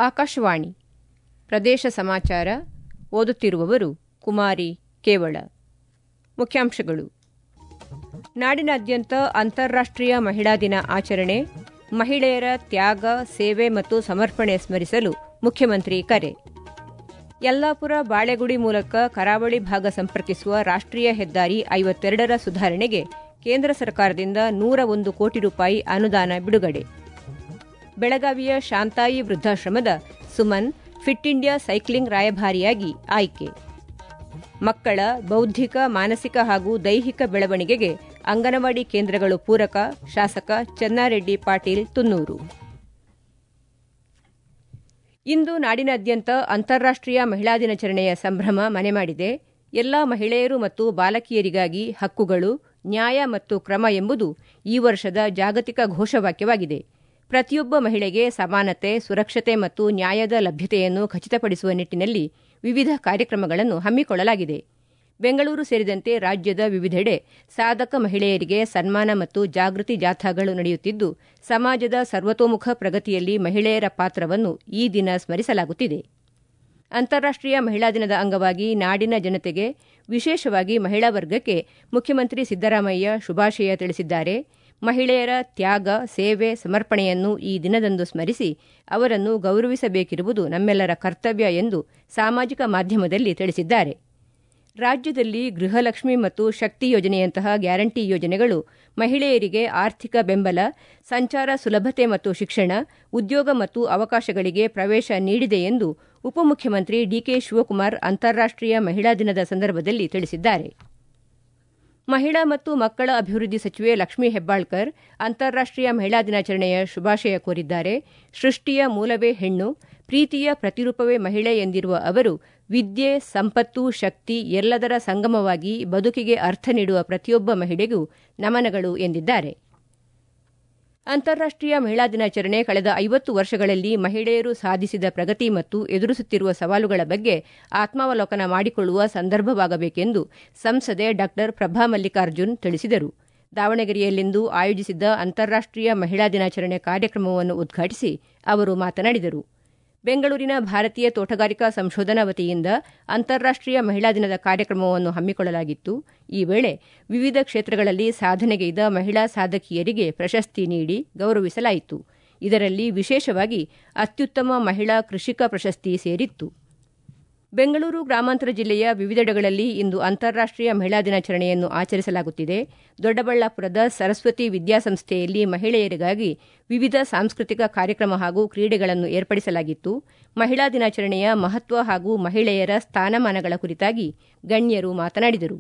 ಆಕಾಶವಾಣಿ ಪ್ರದೇಶ ಸಮಾಚಾರ ಓದುತ್ತಿರುವವರು ಕುಮಾರಿ ಕೇವಳ ಮುಖ್ಯಾಂಶಗಳು ನಾಡಿನಾದ್ಯಂತ ಅಂತಾರಾಷ್ಟೀಯ ಮಹಿಳಾ ದಿನ ಆಚರಣೆ ಮಹಿಳೆಯರ ತ್ಯಾಗ ಸೇವೆ ಮತ್ತು ಸಮರ್ಪಣೆ ಸ್ಮರಿಸಲು ಮುಖ್ಯಮಂತ್ರಿ ಕರೆ ಯಲ್ಲಾಪುರ ಬಾಳೆಗುಡಿ ಮೂಲಕ ಕರಾವಳಿ ಭಾಗ ಸಂಪರ್ಕಿಸುವ ರಾಷ್ಟೀಯ ಹೆದ್ದಾರಿ ಐವತ್ತೆರಡರ ಸುಧಾರಣೆಗೆ ಕೇಂದ್ರ ಸರ್ಕಾರದಿಂದ ನೂರ ಒಂದು ಕೋಟಿ ರೂಪಾಯಿ ಅನುದಾನ ಬಿಡುಗಡೆ ಬೆಳಗಾವಿಯ ಶಾಂತಾಯಿ ವೃದ್ಧಾಶ್ರಮದ ಸುಮನ್ ಫಿಟ್ ಇಂಡಿಯಾ ಸೈಕ್ಲಿಂಗ್ ರಾಯಭಾರಿಯಾಗಿ ಆಯ್ಕೆ ಮಕ್ಕಳ ಬೌದ್ಧಿಕ ಮಾನಸಿಕ ಹಾಗೂ ದೈಹಿಕ ಬೆಳವಣಿಗೆಗೆ ಅಂಗನವಾಡಿ ಕೇಂದ್ರಗಳು ಪೂರಕ ಶಾಸಕ ಚೆನ್ನಾರೆಡ್ಡಿ ಪಾಟೀಲ್ ತುನ್ನೂರು ಇಂದು ನಾಡಿನಾದ್ಯಂತ ಅಂತಾರಾಷ್ಟೀಯ ಮಹಿಳಾ ದಿನಾಚರಣೆಯ ಸಂಭ್ರಮ ಮನೆ ಮಾಡಿದೆ ಎಲ್ಲಾ ಮಹಿಳೆಯರು ಮತ್ತು ಬಾಲಕಿಯರಿಗಾಗಿ ಹಕ್ಕುಗಳು ನ್ಯಾಯ ಮತ್ತು ಕ್ರಮ ಎಂಬುದು ಈ ವರ್ಷದ ಜಾಗತಿಕ ಘೋಷವಾಕ್ಯವಾಗಿದೆ ಪ್ರತಿಯೊಬ್ಬ ಮಹಿಳೆಗೆ ಸಮಾನತೆ ಸುರಕ್ಷತೆ ಮತ್ತು ನ್ಯಾಯದ ಲಭ್ಯತೆಯನ್ನು ಖಚಿತಪಡಿಸುವ ನಿಟ್ಟಿನಲ್ಲಿ ವಿವಿಧ ಕಾರ್ಯಕ್ರಮಗಳನ್ನು ಹಮ್ಮಿಕೊಳ್ಳಲಾಗಿದೆ ಬೆಂಗಳೂರು ಸೇರಿದಂತೆ ರಾಜ್ಯದ ವಿವಿಧೆಡೆ ಸಾಧಕ ಮಹಿಳೆಯರಿಗೆ ಸನ್ಮಾನ ಮತ್ತು ಜಾಗೃತಿ ಜಾಥಾಗಳು ನಡೆಯುತ್ತಿದ್ದು ಸಮಾಜದ ಸರ್ವತೋಮುಖ ಪ್ರಗತಿಯಲ್ಲಿ ಮಹಿಳೆಯರ ಪಾತ್ರವನ್ನು ಈ ದಿನ ಸ್ಮರಿಸಲಾಗುತ್ತಿದೆ ಅಂತಾರಾಷ್ಟೀಯ ಮಹಿಳಾ ದಿನದ ಅಂಗವಾಗಿ ನಾಡಿನ ಜನತೆಗೆ ವಿಶೇಷವಾಗಿ ಮಹಿಳಾ ವರ್ಗಕ್ಕೆ ಮುಖ್ಯಮಂತ್ರಿ ಸಿದ್ದರಾಮಯ್ಯ ಶುಭಾಶಯ ತಿಳಿಸಿದ್ದಾರೆ ಮಹಿಳೆಯರ ತ್ಯಾಗ ಸೇವೆ ಸಮರ್ಪಣೆಯನ್ನು ಈ ದಿನದಂದು ಸ್ಮರಿಸಿ ಅವರನ್ನು ಗೌರವಿಸಬೇಕಿರುವುದು ನಮ್ಮೆಲ್ಲರ ಕರ್ತವ್ಯ ಎಂದು ಸಾಮಾಜಿಕ ಮಾಧ್ಯಮದಲ್ಲಿ ತಿಳಿಸಿದ್ದಾರೆ ರಾಜ್ಯದಲ್ಲಿ ಗೃಹಲಕ್ಷ್ಮಿ ಮತ್ತು ಶಕ್ತಿ ಯೋಜನೆಯಂತಹ ಗ್ಯಾರಂಟಿ ಯೋಜನೆಗಳು ಮಹಿಳೆಯರಿಗೆ ಆರ್ಥಿಕ ಬೆಂಬಲ ಸಂಚಾರ ಸುಲಭತೆ ಮತ್ತು ಶಿಕ್ಷಣ ಉದ್ಯೋಗ ಮತ್ತು ಅವಕಾಶಗಳಿಗೆ ಪ್ರವೇಶ ನೀಡಿದೆ ಎಂದು ಉಪಮುಖ್ಯಮಂತ್ರಿ ಡಿಕೆ ಶಿವಕುಮಾರ್ ಅಂತಾರಾಷ್ಟೀಯ ಮಹಿಳಾ ದಿನದ ಸಂದರ್ಭದಲ್ಲಿ ತಿಳಿಸಿದ್ದಾರೆ ಮಹಿಳಾ ಮತ್ತು ಮಕ್ಕಳ ಅಭಿವೃದ್ಧಿ ಸಚಿವೆ ಲಕ್ಷ್ಮೀ ಹೆಬ್ಬಾಳ್ಕರ್ ಅಂತಾರಾಷ್ಟೀಯ ಮಹಿಳಾ ದಿನಾಚರಣೆಯ ಶುಭಾಶಯ ಕೋರಿದ್ದಾರೆ ಸೃಷ್ಟಿಯ ಮೂಲವೇ ಹೆಣ್ಣು ಪ್ರೀತಿಯ ಪ್ರತಿರೂಪವೇ ಮಹಿಳೆ ಎಂದಿರುವ ಅವರು ವಿದ್ಯೆ ಸಂಪತ್ತು ಶಕ್ತಿ ಎಲ್ಲದರ ಸಂಗಮವಾಗಿ ಬದುಕಿಗೆ ಅರ್ಥ ನೀಡುವ ಪ್ರತಿಯೊಬ್ಬ ಮಹಿಳೆಗೂ ನಮನಗಳು ಎಂದಿದ್ದಾರೆ ಅಂತಾರಾಷ್ಟೀಯ ಮಹಿಳಾ ದಿನಾಚರಣೆ ಕಳೆದ ಐವತ್ತು ವರ್ಷಗಳಲ್ಲಿ ಮಹಿಳೆಯರು ಸಾಧಿಸಿದ ಪ್ರಗತಿ ಮತ್ತು ಎದುರಿಸುತ್ತಿರುವ ಸವಾಲುಗಳ ಬಗ್ಗೆ ಆತ್ಮಾವಲೋಕನ ಮಾಡಿಕೊಳ್ಳುವ ಸಂದರ್ಭವಾಗಬೇಕೆಂದು ಸಂಸದೆ ಡಾ ಪ್ರಭಾ ಮಲ್ಲಿಕಾರ್ಜುನ್ ತಿಳಿಸಿದರು ದಾವಣಗೆರೆಯಲ್ಲಿಂದು ಆಯೋಜಿಸಿದ್ದ ಅಂತಾರಾಷ್ಟೀಯ ಮಹಿಳಾ ದಿನಾಚರಣೆ ಕಾರ್ಯಕ್ರಮವನ್ನು ಉದ್ಘಾಟಿಸಿ ಅವರು ಮಾತನಾಡಿದರು ಬೆಂಗಳೂರಿನ ಭಾರತೀಯ ತೋಟಗಾರಿಕಾ ಸಂಶೋಧನಾ ವತಿಯಿಂದ ಅಂತಾರಾಷ್ಟೀಯ ಮಹಿಳಾ ದಿನದ ಕಾರ್ಯಕ್ರಮವನ್ನು ಹಮ್ಮಿಕೊಳ್ಳಲಾಗಿತ್ತು ಈ ವೇಳೆ ವಿವಿಧ ಕ್ಷೇತ್ರಗಳಲ್ಲಿ ಸಾಧನೆಗೈದ ಮಹಿಳಾ ಸಾಧಕಿಯರಿಗೆ ಪ್ರಶಸ್ತಿ ನೀಡಿ ಗೌರವಿಸಲಾಯಿತು ಇದರಲ್ಲಿ ವಿಶೇಷವಾಗಿ ಅತ್ಯುತ್ತಮ ಮಹಿಳಾ ಕೃಷಿಕ ಪ್ರಶಸ್ತಿ ಸೇರಿತ್ತು ಬೆಂಗಳೂರು ಗ್ರಾಮಾಂತರ ಜಿಲ್ಲೆಯ ವಿವಿಧೆಡೆಗಳಲ್ಲಿ ಇಂದು ಅಂತಾರಾಷ್ಟೀಯ ಮಹಿಳಾ ದಿನಾಚರಣೆಯನ್ನು ಆಚರಿಸಲಾಗುತ್ತಿದೆ ದೊಡ್ಡಬಳ್ಳಾಪುರದ ಸರಸ್ವತಿ ವಿದ್ಯಾಸಂಸ್ಥೆಯಲ್ಲಿ ಮಹಿಳೆಯರಿಗಾಗಿ ವಿವಿಧ ಸಾಂಸ್ಕೃತಿಕ ಕಾರ್ಯಕ್ರಮ ಹಾಗೂ ಕ್ರೀಡೆಗಳನ್ನು ಏರ್ಪಡಿಸಲಾಗಿತ್ತು ಮಹಿಳಾ ದಿನಾಚರಣೆಯ ಮಹತ್ವ ಹಾಗೂ ಮಹಿಳೆಯರ ಸ್ಥಾನಮಾನಗಳ ಕುರಿತಾಗಿ ಗಣ್ಯರು ಮಾತನಾಡಿದರು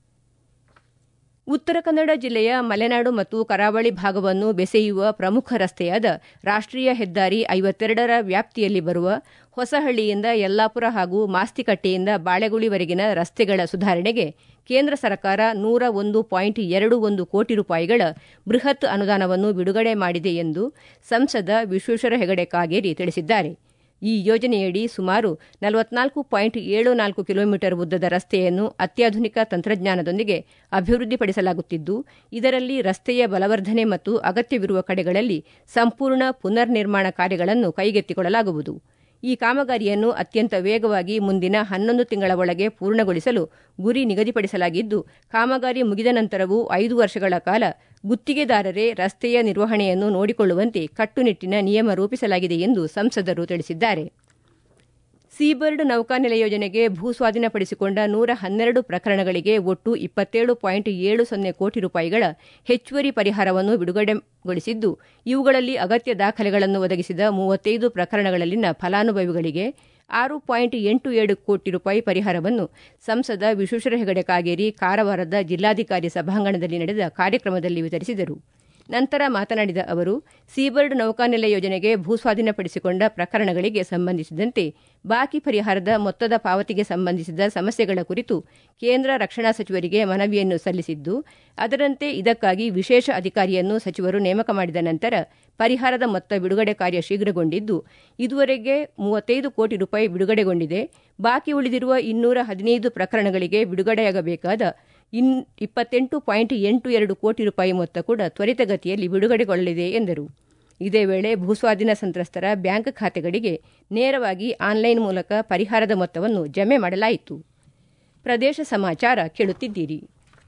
ಉತ್ತರ ಕನ್ನಡ ಜಿಲ್ಲೆಯ ಮಲೆನಾಡು ಮತ್ತು ಕರಾವಳಿ ಭಾಗವನ್ನು ಬೆಸೆಯುವ ಪ್ರಮುಖ ರಸ್ತೆಯಾದ ರಾಷ್ಟೀಯ ಹೆದ್ದಾರಿ ಐವತ್ತೆರಡರ ವ್ಯಾಪ್ತಿಯಲ್ಲಿ ಬರುವ ಹೊಸಹಳ್ಳಿಯಿಂದ ಯಲ್ಲಾಪುರ ಹಾಗೂ ಮಾಸ್ತಿಕಟ್ಟೆಯಿಂದ ಬಾಳೆಗುಳಿವರೆಗಿನ ರಸ್ತೆಗಳ ಸುಧಾರಣೆಗೆ ಕೇಂದ್ರ ಸರ್ಕಾರ ನೂರ ಒಂದು ಪಾಯಿಂಟ್ ಎರಡು ಒಂದು ಕೋಟಿ ರೂಪಾಯಿಗಳ ಬೃಹತ್ ಅನುದಾನವನ್ನು ಬಿಡುಗಡೆ ಮಾಡಿದೆ ಎಂದು ಸಂಸದ ವಿಶ್ವೇಶ್ವರ ಹೆಗಡೆ ಕಾಗೇರಿ ತಿಳಿಸಿದ್ದಾರೆ ಈ ಯೋಜನೆಯಡಿ ಸುಮಾರು ನಲವತ್ನಾಲ್ಕು ಪಾಯಿಂಟ್ ಏಳು ನಾಲ್ಕು ಕಿಲೋಮೀಟರ್ ಉದ್ದದ ರಸ್ತೆಯನ್ನು ಅತ್ಯಾಧುನಿಕ ತಂತ್ರಜ್ಞಾನದೊಂದಿಗೆ ಅಭಿವೃದ್ಧಿಪಡಿಸಲಾಗುತ್ತಿದ್ದು ಇದರಲ್ಲಿ ರಸ್ತೆಯ ಬಲವರ್ಧನೆ ಮತ್ತು ಅಗತ್ಯವಿರುವ ಕಡೆಗಳಲ್ಲಿ ಸಂಪೂರ್ಣ ಪುನರ್ ನಿರ್ಮಾಣ ಕಾರ್ಯಗಳನ್ನು ಕೈಗೆತ್ತಿಕೊಳ್ಳಲಾಗುವುದು ಈ ಕಾಮಗಾರಿಯನ್ನು ಅತ್ಯಂತ ವೇಗವಾಗಿ ಮುಂದಿನ ಹನ್ನೊಂದು ತಿಂಗಳ ಒಳಗೆ ಪೂರ್ಣಗೊಳಿಸಲು ಗುರಿ ನಿಗದಿಪಡಿಸಲಾಗಿದ್ದು ಕಾಮಗಾರಿ ಮುಗಿದ ನಂತರವೂ ಐದು ವರ್ಷಗಳ ಕಾಲ ಗುತ್ತಿಗೆದಾರರೇ ರಸ್ತೆಯ ನಿರ್ವಹಣೆಯನ್ನು ನೋಡಿಕೊಳ್ಳುವಂತೆ ಕಟ್ಟುನಿಟ್ಟಿನ ನಿಯಮ ರೂಪಿಸಲಾಗಿದೆ ಎಂದು ಸಂಸದರು ತಿಳಿಸಿದ್ದಾರೆ ಸೀಬರ್ಡ್ ನೌಕಾನೆಲ ಯೋಜನೆಗೆ ಭೂ ಸ್ವಾಧೀನಪಡಿಸಿಕೊಂಡ ನೂರ ಹನ್ನೆರಡು ಪ್ರಕರಣಗಳಿಗೆ ಒಟ್ಟು ಇಪ್ಪತ್ತೇಳು ಪಾಯಿಂಟ್ ಏಳು ಸೊನ್ನೆ ಕೋಟಿ ರೂಪಾಯಿಗಳ ಹೆಚ್ಚುವರಿ ಪರಿಹಾರವನ್ನು ಬಿಡುಗಡೆಗೊಳಿಸಿದ್ದು ಇವುಗಳಲ್ಲಿ ಅಗತ್ಯ ದಾಖಲೆಗಳನ್ನು ಒದಗಿಸಿದ ಮೂವತ್ತೈದು ಪ್ರಕರಣಗಳಲ್ಲಿನ ಫಲಾನುಭವಿಗಳಿಗೆ ಆರು ಪಾಯಿಂಟ್ ಎಂಟು ಏಳು ಕೋಟಿ ರೂಪಾಯಿ ಪರಿಹಾರವನ್ನು ಸಂಸದ ವಿಶ್ವೇಶ್ವರ ಹೆಗಡೆ ಕಾಗೇರಿ ಕಾರವಾರದ ಜಿಲ್ಲಾಧಿಕಾರಿ ಸಭಾಂಗಣದಲ್ಲಿ ನಡೆದ ಕಾರ್ಯಕ್ರಮದಲ್ಲಿ ವಿತರಿಸಿದರು ನಂತರ ಮಾತನಾಡಿದ ಅವರು ಸೀಬರ್ಡ್ ನೌಕಾನೆಲೆ ಯೋಜನೆಗೆ ಭೂಸ್ವಾಧೀನಪಡಿಸಿಕೊಂಡ ಪ್ರಕರಣಗಳಿಗೆ ಸಂಬಂಧಿಸಿದಂತೆ ಬಾಕಿ ಪರಿಹಾರದ ಮೊತ್ತದ ಪಾವತಿಗೆ ಸಂಬಂಧಿಸಿದ ಸಮಸ್ಯೆಗಳ ಕುರಿತು ಕೇಂದ್ರ ರಕ್ಷಣಾ ಸಚಿವರಿಗೆ ಮನವಿಯನ್ನು ಸಲ್ಲಿಸಿದ್ದು ಅದರಂತೆ ಇದಕ್ಕಾಗಿ ವಿಶೇಷ ಅಧಿಕಾರಿಯನ್ನು ಸಚಿವರು ನೇಮಕ ಮಾಡಿದ ನಂತರ ಪರಿಹಾರದ ಮೊತ್ತ ಬಿಡುಗಡೆ ಕಾರ್ಯ ಶೀಘ್ರಗೊಂಡಿದ್ದು ಇದುವರೆಗೆ ಮೂವತ್ತೈದು ಕೋಟಿ ರೂಪಾಯಿ ಬಿಡುಗಡೆಗೊಂಡಿದೆ ಬಾಕಿ ಉಳಿದಿರುವ ಇನ್ನೂರ ಹದಿನೈದು ಪ್ರಕರಣಗಳಿಗೆ ಬಿಡುಗಡೆಯಾಗಬೇಕಾದ ಇನ್ ಇಪ್ಪತ್ತೆಂಟು ಪಾಯಿಂಟ್ ಎಂಟು ಎರಡು ಕೋಟಿ ರೂಪಾಯಿ ಮೊತ್ತ ಕೂಡ ತ್ವರಿತಗತಿಯಲ್ಲಿ ಬಿಡುಗಡೆಗೊಳ್ಳಲಿದೆ ಎಂದರು ಇದೇ ವೇಳೆ ಭೂಸ್ವಾಧೀನ ಸಂತ್ರಸ್ತರ ಬ್ಯಾಂಕ್ ಖಾತೆಗಳಿಗೆ ನೇರವಾಗಿ ಆನ್ಲೈನ್ ಮೂಲಕ ಪರಿಹಾರದ ಮೊತ್ತವನ್ನು ಜಮೆ ಮಾಡಲಾಯಿತು ಪ್ರದೇಶ ಸಮಾಚಾರ ಕೇಳುತ್ತಿದ್ದೀರಿ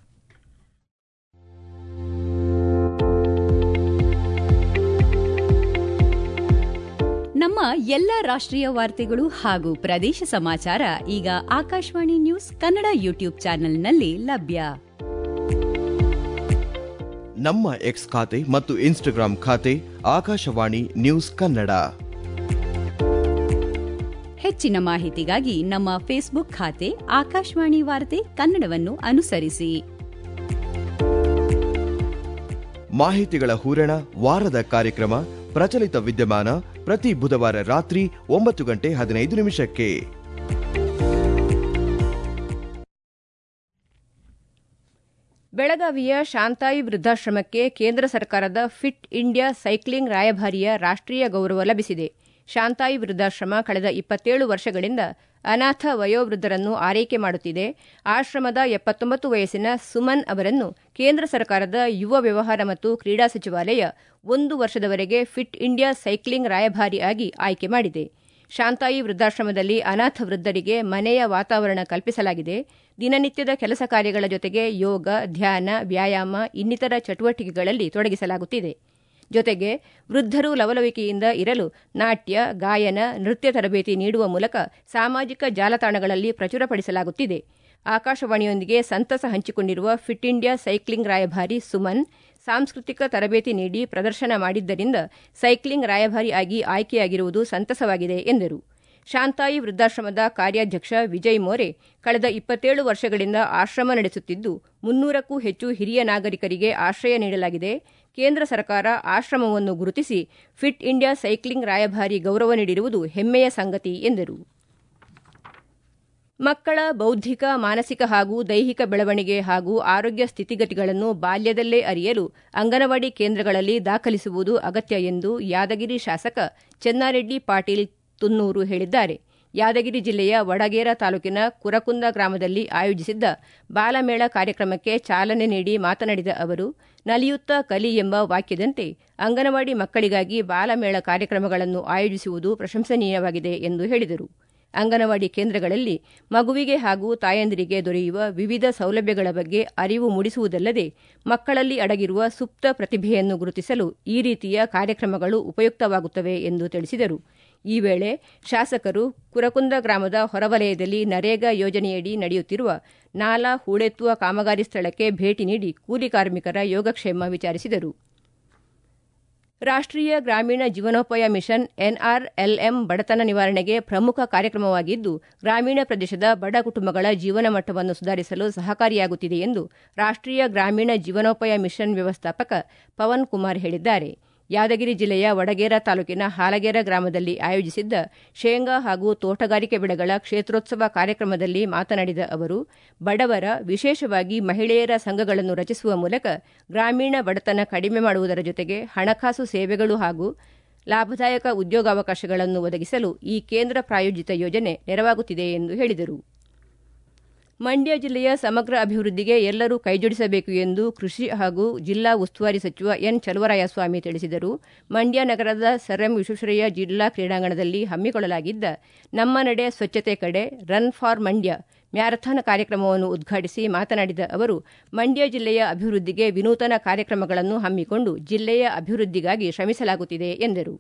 ನಮ್ಮ ಎಲ್ಲ ರಾಷ್ಟ್ರೀಯ ವಾರ್ತೆಗಳು ಹಾಗೂ ಪ್ರದೇಶ ಸಮಾಚಾರ ಈಗ ಆಕಾಶವಾಣಿ ನ್ಯೂಸ್ ಕನ್ನಡ ಯೂಟ್ಯೂಬ್ ಚಾನೆಲ್ನಲ್ಲಿ ಲಭ್ಯ ನಮ್ಮ ಎಕ್ಸ್ ಖಾತೆ ಮತ್ತು ಇನ್ಸ್ಟಾಗ್ರಾಂ ಖಾತೆ ಆಕಾಶವಾಣಿ ನ್ಯೂಸ್ ಕನ್ನಡ ಹೆಚ್ಚಿನ ಮಾಹಿತಿಗಾಗಿ ನಮ್ಮ ಫೇಸ್ಬುಕ್ ಖಾತೆ ಆಕಾಶವಾಣಿ ವಾರ್ತೆ ಕನ್ನಡವನ್ನು ಅನುಸರಿಸಿ ಮಾಹಿತಿಗಳ ಹೂರಣ ವಾರದ ಕಾರ್ಯಕ್ರಮ ಪ್ರಚಲಿತ ವಿದ್ಯಮಾನ ಪ್ರತಿ ಬುಧವಾರ ರಾತ್ರಿ ಒಂಬತ್ತು ಗಂಟೆ ಹದಿನೈದು ನಿಮಿಷಕ್ಕೆ ಬೆಳಗಾವಿಯ ಶಾಂತಾಯಿ ವೃದ್ಧಾಶ್ರಮಕ್ಕೆ ಕೇಂದ್ರ ಸರ್ಕಾರದ ಫಿಟ್ ಇಂಡಿಯಾ ಸೈಕ್ಲಿಂಗ್ ರಾಯಭಾರಿಯ ರಾಷ್ಟ್ರೀಯ ಗೌರವ ಲಭಿಸಿದೆ ಶಾಂತಾಯಿ ವೃದ್ಧಾಶ್ರಮ ಕಳೆದ ಇಪ್ಪತ್ತೇಳು ವರ್ಷಗಳಿಂದ ಅನಾಥ ವಯೋವೃದ್ಧರನ್ನು ಆರೈಕೆ ಮಾಡುತ್ತಿದೆ ಆಶ್ರಮದ ಎಪ್ಪತ್ತೊಂಬತ್ತು ವಯಸ್ಸಿನ ಸುಮನ್ ಅವರನ್ನು ಕೇಂದ್ರ ಸರ್ಕಾರದ ಯುವ ವ್ಯವಹಾರ ಮತ್ತು ಕ್ರೀಡಾ ಸಚಿವಾಲಯ ಒಂದು ವರ್ಷದವರೆಗೆ ಫಿಟ್ ಇಂಡಿಯಾ ಸೈಕ್ಲಿಂಗ್ ರಾಯಭಾರಿ ಆಗಿ ಆಯ್ಕೆ ಮಾಡಿದೆ ಶಾಂತಾಯಿ ವೃದ್ಧಾಶ್ರಮದಲ್ಲಿ ಅನಾಥ ವೃದ್ಧರಿಗೆ ಮನೆಯ ವಾತಾವರಣ ಕಲ್ಪಿಸಲಾಗಿದೆ ದಿನನಿತ್ಯದ ಕೆಲಸ ಕಾರ್ಯಗಳ ಜೊತೆಗೆ ಯೋಗ ಧ್ಯಾನ ವ್ಯಾಯಾಮ ಇನ್ನಿತರ ಚಟುವಟಿಕೆಗಳಲ್ಲಿ ತೊಡಗಿಸಲಾಗುತ್ತಿದೆ ಜೊತೆಗೆ ವೃದ್ಧರು ಲವಲವಿಕೆಯಿಂದ ಇರಲು ನಾಟ್ಯ ಗಾಯನ ನೃತ್ಯ ತರಬೇತಿ ನೀಡುವ ಮೂಲಕ ಸಾಮಾಜಿಕ ಜಾಲತಾಣಗಳಲ್ಲಿ ಪ್ರಚುರಪಡಿಸಲಾಗುತ್ತಿದೆ ಆಕಾಶವಾಣಿಯೊಂದಿಗೆ ಸಂತಸ ಹಂಚಿಕೊಂಡಿರುವ ಫಿಟ್ ಇಂಡಿಯಾ ಸೈಕ್ಲಿಂಗ್ ರಾಯಭಾರಿ ಸುಮನ್ ಸಾಂಸ್ಕೃತಿಕ ತರಬೇತಿ ನೀಡಿ ಪ್ರದರ್ಶನ ಮಾಡಿದ್ದರಿಂದ ಸೈಕ್ಲಿಂಗ್ ರಾಯಭಾರಿ ಆಗಿ ಆಯ್ಕೆಯಾಗಿರುವುದು ಸಂತಸವಾಗಿದೆ ಎಂದರು ಶಾಂತಾಯಿ ವೃದ್ಧಾಶ್ರಮದ ಕಾರ್ಯಾಧ್ಯಕ್ಷ ವಿಜಯ್ ಮೋರೆ ಕಳೆದ ಇಪ್ಪತ್ತೇಳು ವರ್ಷಗಳಿಂದ ಆಶ್ರಮ ನಡೆಸುತ್ತಿದ್ದು ಮುನ್ನೂರಕ್ಕೂ ಹೆಚ್ಚು ಹಿರಿಯ ನಾಗರಿಕರಿಗೆ ಆಶ್ರಯ ನೀಡಲಾಗಿದೆ ಕೇಂದ್ರ ಸರ್ಕಾರ ಆಶ್ರಮವನ್ನು ಗುರುತಿಸಿ ಫಿಟ್ ಇಂಡಿಯಾ ಸೈಕ್ಲಿಂಗ್ ರಾಯಭಾರಿ ಗೌರವ ನೀಡಿರುವುದು ಹೆಮ್ಮೆಯ ಸಂಗತಿ ಎಂದರು ಮಕ್ಕಳ ಬೌದ್ಧಿಕ ಮಾನಸಿಕ ಹಾಗೂ ದೈಹಿಕ ಬೆಳವಣಿಗೆ ಹಾಗೂ ಆರೋಗ್ಯ ಸ್ಥಿತಿಗತಿಗಳನ್ನು ಬಾಲ್ಯದಲ್ಲೇ ಅರಿಯಲು ಅಂಗನವಾಡಿ ಕೇಂದ್ರಗಳಲ್ಲಿ ದಾಖಲಿಸುವುದು ಅಗತ್ಯ ಎಂದು ಯಾದಗಿರಿ ಶಾಸಕ ಚೆನ್ನಾರೆಡ್ಡಿ ಪಾಟೀಲ್ ತುನ್ನೂರು ಹೇಳಿದ್ದಾರೆ ಯಾದಗಿರಿ ಜಿಲ್ಲೆಯ ವಡಗೇರ ತಾಲೂಕಿನ ಕುರಕುಂದ ಗ್ರಾಮದಲ್ಲಿ ಆಯೋಜಿಸಿದ್ದ ಬಾಲಮೇಳ ಕಾರ್ಯಕ್ರಮಕ್ಕೆ ಚಾಲನೆ ನೀಡಿ ಮಾತನಾಡಿದ ಅವರು ನಲಿಯುತ್ತ ಕಲಿ ಎಂಬ ವಾಕ್ಯದಂತೆ ಅಂಗನವಾಡಿ ಮಕ್ಕಳಿಗಾಗಿ ಬಾಲಮೇಳ ಕಾರ್ಯಕ್ರಮಗಳನ್ನು ಆಯೋಜಿಸುವುದು ಪ್ರಶಂಸನೀಯವಾಗಿದೆ ಎಂದು ಹೇಳಿದರು ಅಂಗನವಾಡಿ ಕೇಂದ್ರಗಳಲ್ಲಿ ಮಗುವಿಗೆ ಹಾಗೂ ತಾಯಂದಿರಿಗೆ ದೊರೆಯುವ ವಿವಿಧ ಸೌಲಭ್ಯಗಳ ಬಗ್ಗೆ ಅರಿವು ಮೂಡಿಸುವುದಲ್ಲದೆ ಮಕ್ಕಳಲ್ಲಿ ಅಡಗಿರುವ ಸುಪ್ತ ಪ್ರತಿಭೆಯನ್ನು ಗುರುತಿಸಲು ಈ ರೀತಿಯ ಕಾರ್ಯಕ್ರಮಗಳು ಉಪಯುಕ್ತವಾಗುತ್ತವೆ ಎಂದು ತಿಳಿಸಿದರು ಈ ವೇಳೆ ಶಾಸಕರು ಕುರಕುಂದ ಗ್ರಾಮದ ಹೊರವಲಯದಲ್ಲಿ ನರೇಗಾ ಯೋಜನೆಯಡಿ ನಡೆಯುತ್ತಿರುವ ನಾಲಾ ಹೂಳೆತ್ತುವ ಕಾಮಗಾರಿ ಸ್ಥಳಕ್ಕೆ ಭೇಟಿ ನೀಡಿ ಕೂಲಿ ಕಾರ್ಮಿಕರ ಯೋಗಕ್ಷೇಮ ವಿಚಾರಿಸಿದರು ರಾಷ್ಟ್ರೀಯ ಗ್ರಾಮೀಣ ಜೀವನೋಪಾಯ ಮಿಷನ್ ಎನ್ಆರ್ಎಲ್ಎಂ ಬಡತನ ನಿವಾರಣೆಗೆ ಪ್ರಮುಖ ಕಾರ್ಯಕ್ರಮವಾಗಿದ್ದು ಗ್ರಾಮೀಣ ಪ್ರದೇಶದ ಬಡ ಕುಟುಂಬಗಳ ಜೀವನ ಮಟ್ಟವನ್ನು ಸುಧಾರಿಸಲು ಸಹಕಾರಿಯಾಗುತ್ತಿದೆ ಎಂದು ರಾಷ್ಟ್ರೀಯ ಗ್ರಾಮೀಣ ಜೀವನೋಪಾಯ ಮಿಷನ್ ವ್ಯವಸ್ಥಾಪಕ ಪವನ್ ಕುಮಾರ್ ಹೇಳಿದ್ದಾರೆ ಯಾದಗಿರಿ ಜಿಲ್ಲೆಯ ವಡಗೇರ ತಾಲೂಕಿನ ಹಾಲಗೇರ ಗ್ರಾಮದಲ್ಲಿ ಆಯೋಜಿಸಿದ್ದ ಶೇಂಗಾ ಹಾಗೂ ತೋಟಗಾರಿಕೆ ಬೆಳೆಗಳ ಕ್ಷೇತ್ರೋತ್ಸವ ಕಾರ್ಯಕ್ರಮದಲ್ಲಿ ಮಾತನಾಡಿದ ಅವರು ಬಡವರ ವಿಶೇಷವಾಗಿ ಮಹಿಳೆಯರ ಸಂಘಗಳನ್ನು ರಚಿಸುವ ಮೂಲಕ ಗ್ರಾಮೀಣ ಬಡತನ ಕಡಿಮೆ ಮಾಡುವುದರ ಜೊತೆಗೆ ಹಣಕಾಸು ಸೇವೆಗಳು ಹಾಗೂ ಲಾಭದಾಯಕ ಉದ್ಯೋಗಾವಕಾಶಗಳನ್ನು ಒದಗಿಸಲು ಈ ಕೇಂದ್ರ ಪ್ರಾಯೋಜಿತ ಯೋಜನೆ ನೆರವಾಗುತ್ತಿದೆ ಎಂದು ಹೇಳಿದರು ಮಂಡ್ಯ ಜಿಲ್ಲೆಯ ಸಮಗ್ರ ಅಭಿವೃದ್ಧಿಗೆ ಎಲ್ಲರೂ ಕೈಜೋಡಿಸಬೇಕು ಎಂದು ಕೃಷಿ ಹಾಗೂ ಜಿಲ್ಲಾ ಉಸ್ತುವಾರಿ ಸಚಿವ ಎನ್ ಚಲುವರಾಯಸ್ವಾಮಿ ತಿಳಿಸಿದರು ಮಂಡ್ಯ ನಗರದ ಸರ್ ಎಂ ವಿಶ್ವೇಶ್ವರಯ್ಯ ಜಿಲ್ಲಾ ಕ್ರೀಡಾಂಗಣದಲ್ಲಿ ಹಮ್ಮಿಕೊಳ್ಳಲಾಗಿದ್ದ ನಮ್ಮ ನಡೆ ಸ್ವಚ್ಛತೆ ಕಡೆ ರನ್ ಫಾರ್ ಮಂಡ್ಯ ಮ್ಯಾರಥಾನ್ ಕಾರ್ಯಕ್ರಮವನ್ನು ಉದ್ಘಾಟಿಸಿ ಮಾತನಾಡಿದ ಅವರು ಮಂಡ್ಯ ಜಿಲ್ಲೆಯ ಅಭಿವೃದ್ಧಿಗೆ ವಿನೂತನ ಕಾರ್ಯಕ್ರಮಗಳನ್ನು ಹಮ್ಮಿಕೊಂಡು ಜಿಲ್ಲೆಯ ಅಭಿವೃದ್ಧಿಗಾಗಿ ಶ್ರಮಿಸಲಾಗುತ್ತಿದೆ ಎಂದರು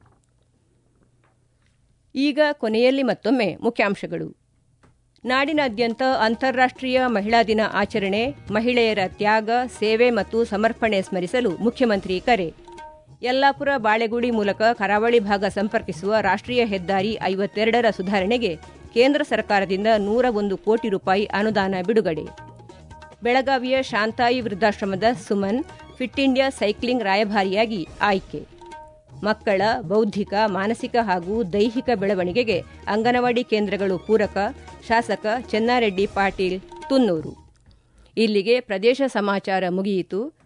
ಈಗ ಕೊನೆಯಲ್ಲಿ ಮತ್ತೊಮ್ಮೆ ಮುಖ್ಯಾಂಶಗಳು ನಾಡಿನಾದ್ಯಂತ ಅಂತಾರಾಷ್ಟ್ರೀಯ ಮಹಿಳಾ ದಿನ ಆಚರಣೆ ಮಹಿಳೆಯರ ತ್ಯಾಗ ಸೇವೆ ಮತ್ತು ಸಮರ್ಪಣೆ ಸ್ಮರಿಸಲು ಮುಖ್ಯಮಂತ್ರಿ ಕರೆ ಯಲ್ಲಾಪುರ ಬಾಳೆಗುಡಿ ಮೂಲಕ ಕರಾವಳಿ ಭಾಗ ಸಂಪರ್ಕಿಸುವ ರಾಷ್ಟ್ರೀಯ ಹೆದ್ದಾರಿ ಐವತ್ತೆರಡರ ಸುಧಾರಣೆಗೆ ಕೇಂದ್ರ ಸರ್ಕಾರದಿಂದ ನೂರ ಒಂದು ಕೋಟಿ ರೂಪಾಯಿ ಅನುದಾನ ಬಿಡುಗಡೆ ಬೆಳಗಾವಿಯ ಶಾಂತಾಯಿ ವೃದ್ಧಾಶ್ರಮದ ಸುಮನ್ ಫಿಟ್ ಇಂಡಿಯಾ ಸೈಕ್ಲಿಂಗ್ ರಾಯಭಾರಿಯಾಗಿ ಆಯ್ಕೆ ಮಕ್ಕಳ ಬೌದ್ಧಿಕ ಮಾನಸಿಕ ಹಾಗೂ ದೈಹಿಕ ಬೆಳವಣಿಗೆಗೆ ಅಂಗನವಾಡಿ ಕೇಂದ್ರಗಳು ಪೂರಕ ಶಾಸಕ ಚೆನ್ನಾರೆಡ್ಡಿ ಪಾಟೀಲ್ ತುನ್ನೂರು ಇಲ್ಲಿಗೆ ಪ್ರದೇಶ ಸಮಾಚಾರ ಮುಗಿಯಿತು